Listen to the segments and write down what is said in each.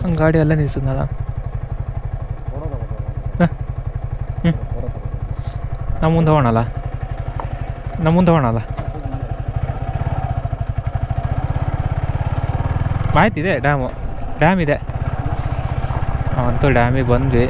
ಗಾಡಿ ಅಲ್ಲೇ ನಿಲ್ಸಿದ್ನಲ್ಲ ಹ್ಞೂ ನಮ್ಮ ಮುಂದೆ ಹೋಗೋಣಲ್ಲ ನಮ್ಮ ಮುಂದೆ ಹೋಗೋಣಲ್ಲ ಮಾಹಿತಿದೆ ಡ್ಯಾಮು ಡ್ಯಾಮ್ ಇದೆ ಅಂತೂ ಡ್ಯಾಮಿಗೆ ಬಂದ್ವಿ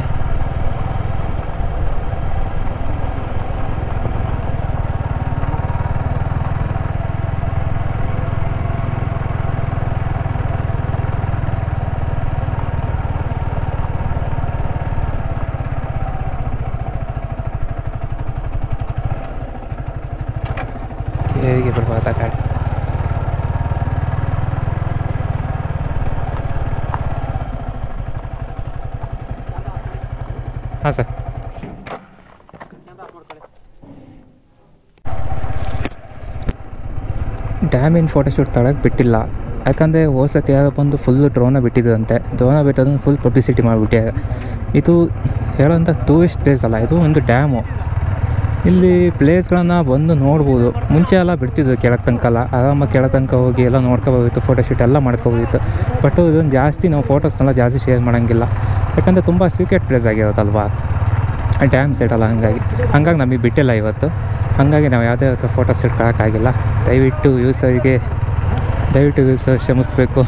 ಹೇಗೆ ಬರ್ಬೋದಾ ಗಾಡಿ ಹಾಂ ಸರ್ ಡ್ಯಾಮಿನ ಫೋಟೋಶೂಟ್ ತಗೊಳಕ್ಕೆ ಬಿಟ್ಟಿಲ್ಲ ಯಾಕಂದರೆ ಹೋಸತಿ ಯಾರೋ ಬಂದು ಫುಲ್ಲು ಡ್ರೋನ ಬಿಟ್ಟಿದ್ದಂತೆ ಡ್ರೋನ ಬಿಟ್ಟದನ್ನು ಫುಲ್ ಪಬ್ಲಿಸಿಟಿ ಮಾಡಿಬಿಟ್ಟಿದ್ದಾರೆ ಇದು ಹೇಳೋಂಥ ಟೂರಿಸ್ಟ್ ಪ್ಲೇಸ್ ಅಲ್ಲ ಇದು ಒಂದು ಡ್ಯಾಮು ಇಲ್ಲಿ ಪ್ಲೇಸ್ಗಳನ್ನ ಬಂದು ನೋಡ್ಬೋದು ಮುಂಚೆ ಎಲ್ಲ ಬಿಡ್ತಿದ್ರು ಕೆಳಗೆ ತನಕ ಎಲ್ಲ ಆರಾಮಾಗಿ ಕೆಳಗೆ ತನಕ ಹೋಗಿ ಎಲ್ಲ ನೋಡ್ಕೋಬೋದಿತ್ತು ಫೋಟೋಶೂಟ್ ಎಲ್ಲ ಮಾಡ್ಕೋಬೋದಿತ್ತು ಬಟ್ ಇದೊಂದು ಜಾಸ್ತಿ ನಾವು ಫೋಟೋಸ್ನೆಲ್ಲ ಜಾಸ್ತಿ ಶೇರ್ ಮಾಡೋಂಗಿಲ್ಲ ಯಾಕಂದರೆ ತುಂಬ ಸೀಕ್ರೆಟ್ ಪ್ಲೇಸ್ ಆಗಿರುತ್ತಲ್ವಾ ಡ್ಯಾಮ್ ಸೈಡಲ್ಲ ಹಂಗಾಗಿ ಹಂಗಾಗಿ ನಮಗೆ ಬಿಟ್ಟಿಲ್ಲ ಇವತ್ತು ಹಾಗಾಗಿ ನಾವು ಯಾವುದೇ ಥರ ಫೋಟೋಸ್ ಇಟ್ಕೊಳ್ಳೋಕ್ಕಾಗಿಲ್ಲ ದಯವಿಟ್ಟು ಯೂಸರಿಗೆ ದಯವಿಟ್ಟು ಯೂಸರ್ ಕ್ಷಮಿಸ್ಬೇಕು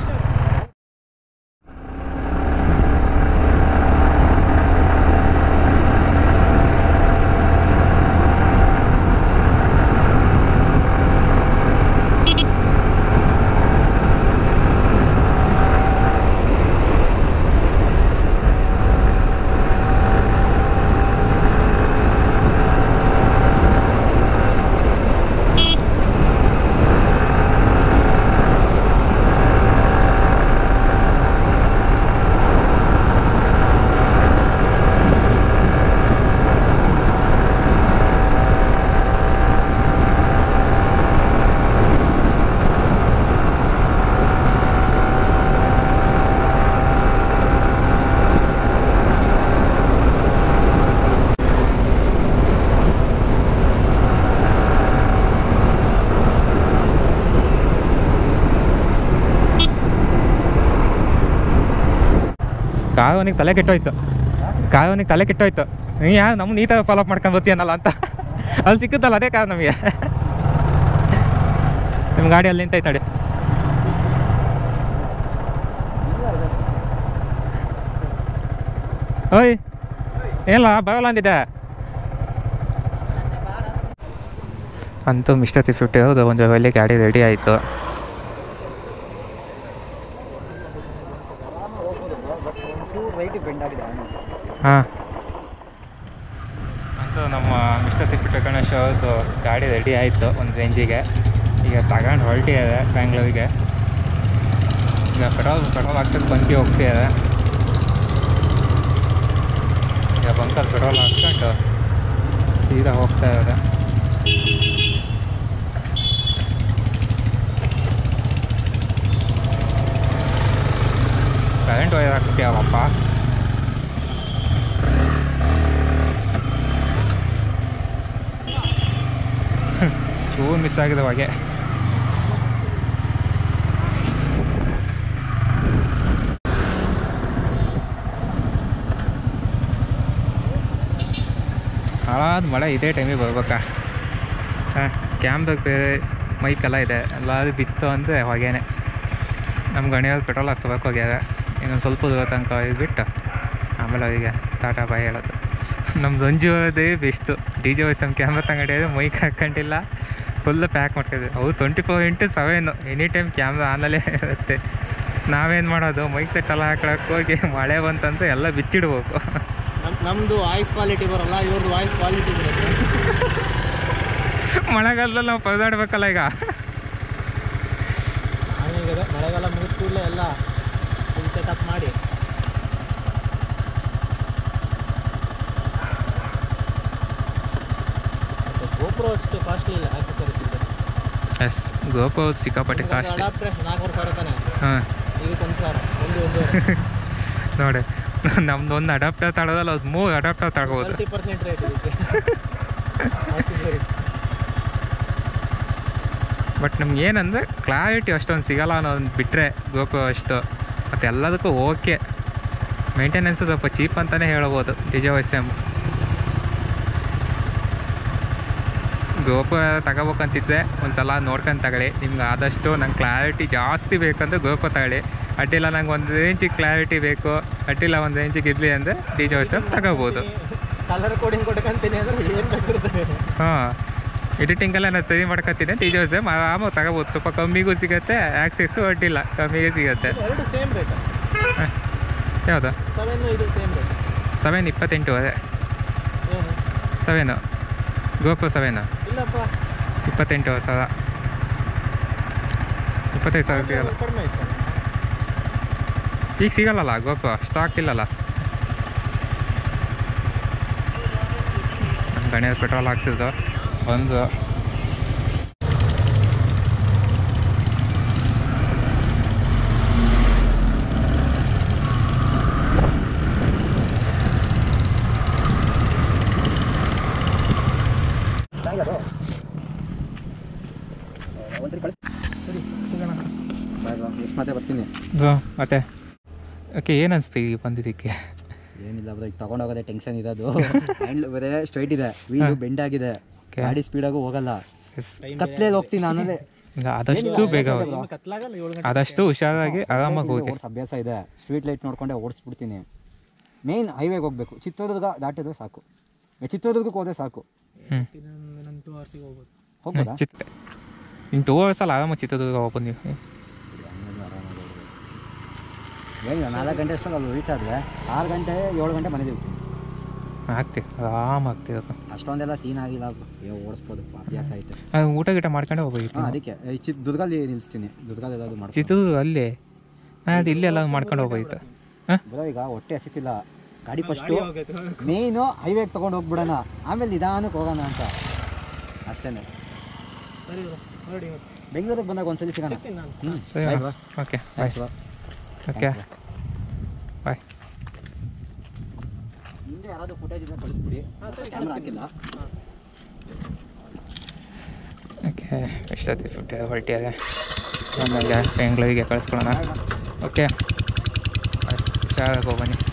ಕಾಯವನಿಗೆ ತಲೆ ಕೆಟ್ಟೋಯ್ತು ಕಾಯವನಿಗೆ ತಲೆ ಕೆಟ್ಟೋಯ್ತು ನೀ ಯಾವ ನಮ್ಮ ನೀ ಥರ ಫಾಲೋ ಮಾಡ್ಕೊಂಡು ಬರ್ತೀಯನಲ್ಲ ಅಂತ ಅಲ್ಲಿ ಸಿಕ್ಕುತ್ತಲ್ಲ ಅದೇ ಕಾರ್ ನಮಗೆ ನಿಮ್ಮ ಗಾಡಿ ಅಲ್ಲಿ ನಿಂತೈತೆ ನೋಡಿ ಓಯ್ ಏನಿಲ್ಲ ಬರೋಲ್ಲ ಅಂದಿದ್ದೆ ಅಂತೂ ಮಿಸ್ಟರ್ ತ್ರೀ ಫಿಫ್ಟಿ ಹೌದು ಒಂದು ವೆಲ್ಲಿ ಗಾಡಿ ರೆಡಿ ಆಯಿತು ರೈಟಿಗೆ ಬೆಂಡ್ ಆಗಿದೆ ಹಾಂ ಅಂತೂ ನಮ್ಮ ಮಿಸ್ಟರ್ ತ್ರೀ ಫಿಫ್ಟಿ ಗಣೇಶ್ ಅವ್ರದ್ದು ಗಾಡಿ ರೆಡಿ ಆಯಿತು ಒಂದು ರೇಂಜಿಗೆ ಈಗ ತಗೊಂಡು ಹೊರಟಿದ್ದಾರೆ ಬ್ಯಾಂಗ್ಳೂರಿಗೆ ಈಗ ಪೆಟ್ರೋಲ್ ಪೆಟ್ರೋಲ್ ಹಾಕ್ಸಕ್ಕೆ ಬಂಕಿ ಹೋಗ್ತಿದ್ದಾರೆ ಈಗ ಬಂಕಲ್ಲಿ ಪೆಟ್ರೋಲ್ ಹಾಕ್ಸ್ಕೊಂಡು ಸೀದಾ ಹೋಗ್ತಾ ಇದ್ದಾರೆ ಕರೆಂಟ್ ವೈರ್ ಹಾಕ್ಬಿಟ್ಟಿಯವಪ್ಪ ಚೂರು ಮಿಸ್ ಆಗಿದೆ ಹೊಗೆ ಹಾಳಾದ ಮಳೆ ಇದೇ ಟೈಮಿಗೆ ಬರ್ಬೇಕಾ ಹಾಂ ಕ್ಯಾಮ್ದಾಗ ಬೇರೆ ಮೈಕೆಲ್ಲ ಇದೆ ಎಲ್ಲಾದ್ರೂ ಬಿತ್ತು ಅಂದರೆ ಹೊಗೆನೆ ನಮ್ಮ ಗಣಿಯಲ್ಲಿ ಪೆಟ್ರೋಲ್ ಹಾಕ್ಸ್ಕೋಬೇಕು ಹೋಗ್ಯಾರ ಇನ್ನೊಂದು ಸ್ವಲ್ಪ ದೂರ ತನಕ ಬಿಟ್ಟು ಆಮೇಲೆ ಅವರಿಗೆ ಟಾಟಾ ಬಾಯ್ ಹೇಳೋದು ನಮ್ದು ಅಂಜುದೇ ಬೆಸ್ಟು ಡಿ ಜೆ ವೈಸ್ ನಮ್ಮ ಕ್ಯಾಮ್ರಾ ತಗೊಂಡಿದ್ರೆ ಮೈಕ್ ಹಾಕೊಂಡಿಲ್ಲ ಫುಲ್ಲು ಪ್ಯಾಕ್ ಮಾಡ್ತಿದ್ವಿ ಅವು twenty four into seven any time camera ಆನಲ್ಲೇ ಇರುತ್ತೆ ನಾವೇನು ಮಾಡೋದು ಮೈಕ್ ಸೆಟ್ ಎಲ್ಲ ಹಾಕೊಳಕ್ಕೆ ಹೋಗಿ ಮಳೆ ಬಂತಂತ ಎಲ್ಲ ಬಿಚ್ಚಿಡ್ಬೇಕು ನಮ್ ನಮ್ದು ವಾಯ್ಸ್ ಕ್ವಾಲಿಟಿ ಬರಲ್ಲ ಇವ್ರದ್ದು ವಾಯ್ಸ್ ಕ್ವಾಲಿಟಿ ಬರುತ್ತೆ ಮಳೆಗಾಲದಲ್ಲಿ ನಾವು ಪರದಾಡ್ಬೇಕಲ್ಲ ಈಗ ಆಮೇಲೆ ಮಳೆಗಾಲ ಮುಗಿದ ಕೂಡಲೇ ಎಲ್ಲ ಫುಲ್ ಸೆಟಪ್ ಮಾಡಿ ಮತ್ತೆ GoPro ಅಷ್ಟು ಕಾಸ್ಟ್ಲಿ ಇಲ್ಲ ಆಕ್ಸೆಸರೀಸ್ ಇದೆ ಎಸ್ ಗೋಪು ಸಿಕ್ಕಾಪಟ್ಟೆ ಕಾಸ್ಟ್ಲಿ ಅಡಾಪ್ಟರ್ ನಾಲ್ಕೂವರೆ ಸಾವಿರ ತಾನೆ ಹಾಂ ಇದಕ್ಕೆ ಒಂದು ಸಾವಿರ ಒಂದು ಒಂದು ನೋಡಿ ನಮ್ದು ಒಂದು ಅಡಾಪ್ಟರ್ ತಗೊಳೋದಲ್ಲ ಅದು ಮೂರು ಅಡಾಪ್ಟರ್ ತಗೋಬೋದು ತರ್ಟಿ ಪರ್ಸೆಂಟ್ ರೇಟ್ ಇದಕ್ಕೆ ಆಕ್ಸೆಸರೀಸ್ ಬಟ್ ನಮ್ಗೆ ಏನಂದರೆ ಕ್ಲಾರಿಟಿ ಅಷ್ಟೊಂದು ಸಿಗಲ್ಲ ಅನ್ನೋದು ಬಿಟ್ಟರೆ ಗೋಪು ಅಷ್ಟು ಮತ್ತು ಎಲ್ಲದಕ್ಕೂ ಓಕೆ ಮೇಂಟೆನೆನ್ಸು ಸ್ವಲ್ಪ ಚೀಪ್ ಅಂತಲೇ ಹೇಳ್ಬೋದು ಡಿ ಜೆ ವೈ ಎಮ್ ಗೋಪುರ ತಗೋಬೇಕಂತಿದ್ದೆ ಒಂದು ಸಲ ನೋಡ್ಕೊಂಡು ತಗೊಳ್ಳಿ ನಿಮ್ಗೆ ಆದಷ್ಟು ನಂಗೆ ಕ್ಲಾರಿಟಿ ಜಾಸ್ತಿ ಬೇಕಂದ್ರೆ ಗೋಪುರ ತಗೊಳ್ಳಿ ಅಡ್ಡಿಲ್ಲ ನಂಗೆ ಒಂದು ರೇಂಜಿಗೆ ಕ್ಲಾರಿಟಿ ಬೇಕು ಅಡ್ಡಿಲ್ಲ ಒಂದು ರೇಂಜಿಗೆ ಇರಲಿ ಅಂದರೆ ಡಿ ಜೆ ವೈ ಎಮ್ ತಗೋಬೋದು ಕಲರ್ ಕೋಡಿಂಗ್ ಕೊಡ್ಕಂತೀನಿ ಅಂದ್ರೆ ಏನು ಬೇಕಾಗುತ್ತೆ ಹಾಂ ಎಡಿಟಿಂಗೆಲ್ಲ ನಾನು ಸರಿ ಮಾಡ್ಕೊತೀನಿ ಡಿ ಜೆ ವೈ ಎಮ್ ಆರಾಮಾಗಿ ತಗೋಬೋದು ಸ್ವಲ್ಪ ಕಮ್ಮಿಗೂ ಸಿಗುತ್ತೆ ಆ್ಯಕ್ಸೆಸ್ಸು ಅಡ್ಡಿಲ್ಲ ಕಮ್ಮಿಗೆ ಸಿಗುತ್ತೆ ಎರಡು ಸೇಮ್ ರೇಟ್ ಯಾವುದು ಸೆವೆನ್ ಇದು ಸೇಮ್ ರೇಟ್ ಸೆವೆನ್ ಇಪ್ಪತ್ತೆಂಟು ಅದೇ ಏನು ಸೆವೆನು ಗೋಪುರ ಸೆವೆನು ಇಲ್ಲಪ್ಪ ಇಪ್ಪತ್ತೆಂಟು ಸಾವಿರ ಇಪ್ಪತ್ತೈದು ಸಾವಿರ ಸಿಗಲ್ಲ ಕಡಿಮೆ ಆಯ್ತು ಈಗ ಸಿಗಲ್ಲಲ್ಲ ಗೋಪುರ ಸ್ಟಾಕ್ ಇಲ್ಲಲ್ಲ ನಮ್ಮ ಗಣೇಶ್ ಪೆಟ್ರೋಲ್ ಹಾಕ್ಸಿದ್ದು ಒಂದು ನೆಕ್ಸ್ಟ್ ಮತ್ತೆ ಬರ್ತೀನಿ ಸೊ ಮತ್ತೆ ಓಕೆ ಏನು ಅನಿಸ್ತು ಈಗ ಬಂದಿದ್ದಕ್ಕೆ ಏನಿಲ್ಲ ಬ್ರೋ ಈಗ ತಗೊಂಡೋಗೋದೇ ಟೆನ್ಷನ್ ಇರೋದು ಹ್ಯಾಂಡ್ಲ್ ಬರೇ ಸ್ಟ್ರೈಟ್ ಇದೆ ವೀಲು ಬೆಂಡ್ ಆಗಿದೆ Okay. ಗಾಡಿ ಸ್ಪೀಡಾಗೂ ಹೋಗಲ್ಲ ಎಸ್ ಕತ್ಲೇಲಿ ಹೋಗ್ತೀನಿ ನಾನಲ್ಲೇ ಈಗ ಆದಷ್ಟು ಬೇಗ ಹೋಗಿ ಕತ್ಲಾಗಲ್ಲ ಏಳು ಗಂಟೆ ಆದಷ್ಟು ಹುಷಾರಾಗಿ ಆರಾಮಾಗಿ ಹೋಗಿ ಓಡಿಸ್ ಅಭ್ಯಾಸ ಇದೆ ಸ್ಟ್ರೀಟ್ ಲೈಟ್ ನೋಡ್ಕೊಂಡೆ ಓಡಿಸ್ಬಿಡ್ತೀನಿ ಮೇನ್ ಹೈವೇಗೆ ಹೋಗ್ಬೇಕು ಚಿತ್ರದುರ್ಗ ದಾಟಿದ್ರೆ ಸಾಕು ಏ, ಚಿತ್ರದುರ್ಗಕ್ಕೆ ಹೋದ್ರೆ ಸಾಕು ಹ್ಞೂ ನನ್ನ ಟೂ ಅವರ್ಸಿಗೆ ಹೋಗ್ಬೋದು ಹೋಗ್ಬೋದಾ ಚಿತ್ತ ಇನ್ನು ಟೂ ಅವರ್ಸಲ್ಲಿ ಆರಾಮಾಗಿ ಚಿತ್ರದುರ್ಗ ಹೋಗ್ಬೋದು ನೀವು ಏನಿಲ್ಲ ನಾಲ್ಕು ಗಂಟೆ ಅಷ್ಟರಲ್ಲಿ ಅಲ್ಲಿ ರೀಚ್ ಆದರೆ ಆರು ಗಂಟೆ ಏಳು ಗಂಟೆ ಮನೇಲಿ ಹೋಗ್ತೀನಿ ಆಗ್ತಿ ಆರಾಮ ಆಗ್ತಿರೋದು ಅಷ್ಟೊಂದೆಲ್ಲ ಸೀನ್ ಆಗಿಲ್ಲ ಬ್ರೋ ಏ ಓಡಿಸ್ಬೋದು ಅಭ್ಯಾಸ ಐತೆ ಅದು ಊಟ ಗೀಟ ಮಾಡ್ಕೊಂಡೆ ಹೋಗ್ಬೇಕಿತ್ತು ಹಾಂ ಅದಕ್ಕೆ ಈ ಚಿತ್ ದುರ್ಗಲ್ಲಿ ನಿಲ್ಲಿಸ್ತೀನಿ ದುರ್ಗದಲ್ಲಿ ಏನಾದ್ರು ಮಾಡ್ತೀನಿ ಚಿತ್ರದುರ್ಗ ಅಲ್ಲೇ ನಾನು ಅದು ಇಲ್ಲೆಲ್ಲ ಮಾಡ್ಕೊಂಡು ಹೋಗ್ಬೇಕಿತ್ತು ಹಾಂ ಬ್ರೋ ಈಗ ಹೊಟ್ಟೆ ಹಸಿತಿಲ್ಲ ಗಾಡಿ ಫಸ್ಟು ಮೇಯ್ನು ಹೈವೇಗೆ ತೊಗೊಂಡು ಹೋಗ್ಬಿಡೋಣ ಆಮೇಲೆ ನಿಧಾನಕ್ಕೆ ಹೋಗೋಣ ಅಂತ ಅಷ್ಟೇ ಸರಿ ಬ್ರೋ ಹೊರಡಿ ಇವತ್ತು ಬೆಂಗಳೂರಿಗೆ ಬಂದಾಗ ಒಂದ್ಸಲಿ ಸಿಗೋಣ ಸಿಗ್ತೀನಿ ನಾನು ಹ್ಞೂ ಸರಿ bye bro okay bye thanks bro okay bye ಹಿಂದೆ ಯಾರಾದರೂ ಫುಟೇಜ್ ಇದ್ರೆ ಕಳಿಸ್ಬಿಡಿ ಕ್ಯಾಮ್ರಾ ಹಾಕಿಲ್ಲ ಓಕೆ ಎಷ್ಟೊತ್ತಿ ಫುಡ್ ಹೊರಟಿದೆ ಆಮೇಲೆ ಬೆಂಗಳೂರಿಗೆ ಕಳಿಸ್ಕೊಳೋಣ ಓಕೆ ಹುಷಾರಾಗಿ ಹೋಗ್ಬನ್ನಿ